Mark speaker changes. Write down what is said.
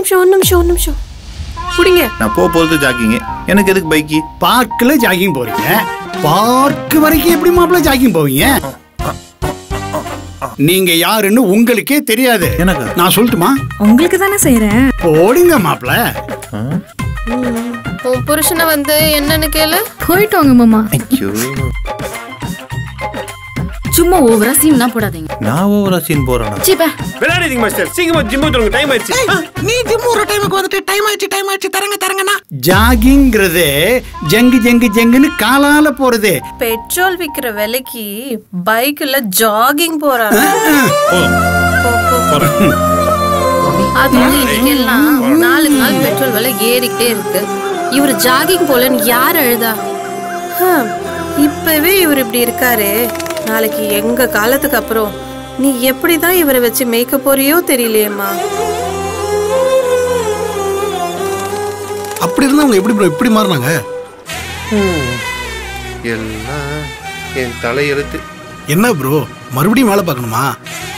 Speaker 1: நிமிஷம் ஒரு நிமிஷம் ஒரு நிமிஷம் குடிங்க
Speaker 2: நான் போக போகிறது ஜாக்கிங்க எனக்கு எதுக்கு பைக்கு
Speaker 3: பார்க்கில் ஜாகிங் போறீங்க பார்க் வரைக்கும் எப்படி மாப்பிள்ள ஜாகிங் போவீங்க நீங்க யாருன்னு உங்களுக்கே தெரியாது
Speaker 2: எனக்கு?
Speaker 3: நான் சொல்லட்டுமா
Speaker 4: உங்களுக்கு தானே செய்யறேன்
Speaker 3: போடுங்க மாப்பிள்ள
Speaker 1: உன் புருஷனை வந்து என்னன்னு கேளு
Speaker 4: போயிட்டு வாங்க மாமா
Speaker 2: ஐயோ
Speaker 5: சும்மா ஓவரா சீன்லாம் போடாதீங்க
Speaker 2: நான் ஓவரா சீன் போகிறேன்னா
Speaker 5: சீப்பா
Speaker 6: விளையாடுறீங்க மாஸ்டர் சீக்கிரமா ஜிம் வந்துருங்க டைம் ஆயிடுச்சு ஆ,
Speaker 7: நீ ஜிம் ஒரு டைமுக்கு வந்துட்டு டைம் ஆயிடுச்சு டைம் ஆயிடுச்சு தரங்க தரங்கண்ணா
Speaker 3: ஜாகிங்கிறது ஜங்கு ஜங்கு ஜங்குன்னு காலால போறது
Speaker 1: பெட்ரோல் விக்கிற விலைக்கு பைக்ல ஜாகிங் போறாங்க அதுவும் இன்னைக்கு எல்லாம் நாளுக்கு நாள் பெட்ரோல் விலை ஏறிக்கிட்டே இருக்கு இவர் ஜாகிங் போலன்னு யார் அழுதா ஹம், இப்பவே இவர் இப்படி இருக்காரு நாளைக்கு எங்க காலத்துக்கு அப்புறம் நீ எப்படிதான் இவரை வச்சு மேய்க்க போறியோ தெரியலையேம்மா
Speaker 7: அப்படி இருந்தா அவங்க எப்படி bro இப்படி மாறினாங்க
Speaker 2: எல்லாம் என் தலையெழுத்து
Speaker 7: என்ன ப்ரோ மறுபடியும் வேலை பார்க்கணுமா